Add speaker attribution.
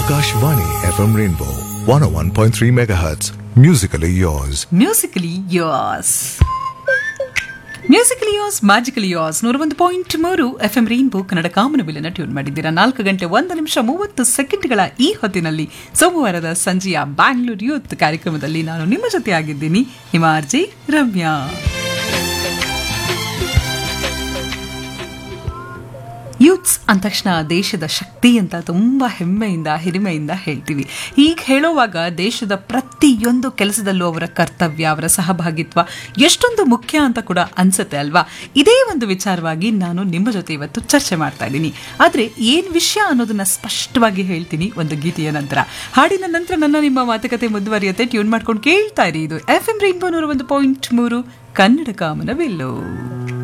Speaker 1: Akashvani FM Rainbow 101.3 MHz. Musically yours.
Speaker 2: Musically yours musically yours magically yours ನೂರ ಒಂದು point ಮೂರು F M Rainbow Kannada ಕಾಮನಬಿಲ್ಲನ್ನು tune ಮಾಡಿದ್ದೀರಾ ನಾಲ್ಕು ಗಂಟೆ ಒಂದು ನಿಮಿಷ ಮೂವತ್ತು ಸೆಕೆಂಡ್ಗಳ ಈ ಹೊತ್ತಿನಲ್ಲಿ ಸೋಮವಾರದ ಸಂಜೆಯ ಬ್ಯಾಂಗ್ಳೂರ್ ಯೂತ್ ಕಾರ್ಯಕ್ರಮದಲ್ಲಿ ನಾನು ನಿಮ್ಮ ಜೊತೆ ಆಗಿದ್ದೀನಿ ನಿಮ್ಮ ಆರ್ಜಿ ರಮ್ಯಾ ಯೂತ್ಸ್ ಅಂದ ತಕ್ಷಣ ದೇಶದ ಶಕ್ತಿ ಅಂತ ತುಂಬ ಹೆಮ್ಮೆಯಿಂದ ಹಿರಿಮೆಯಿಂದ ಹೇಳ್ತೀವಿ ಈಗ ಹೇಳುವಾಗ ದೇಶದ ಪ್ರತಿಯೊಂದು ಕೆಲಸದಲ್ಲೂ ಅವರ ಕರ್ತವ್ಯ ಅವರ ಸಹಭಾಗಿತ್ವ ಎಷ್ಟೊಂದು ಮುಖ್ಯ ಅಂತ ಕೂಡ ಅನ್ಸುತ್ತೆ ಅಲ್ವಾ ಇದೇ ಒಂದು ವಿಚಾರವಾಗಿ ನಾನು ನಿಮ್ಮ ಜೊತೆ ಇವತ್ತು ಚರ್ಚೆ ಮಾಡ್ತಾ ಇದ್ದೀನಿ ಆದರೆ ಏನು ವಿಷಯ ಅನ್ನೋದನ್ನ ಸ್ಪಷ್ಟವಾಗಿ ಹೇಳ್ತೀನಿ ಒಂದು ಗೀತೆಯ ನಂತರ ಹಾಡಿನ ನಂತರ ನನ್ನ ನಿಮ್ಮ ಮಾತುಕತೆ ಮುಂದುವರಿಯುತ್ತೆ ಟ್ಯೂನ್ ಮಾಡ್ಕೊಂಡು ಕೇಳ್ತಾ ಇರಿ ಇದು ಎಫ್ ಎಂ ರೈನ್ಬೋ ನೂರ ಒಂದು ಪಾಯಿಂಟ್ ಮೂರು ಕನ್ನಡ ಕಾಮನವಿಲ್ಲು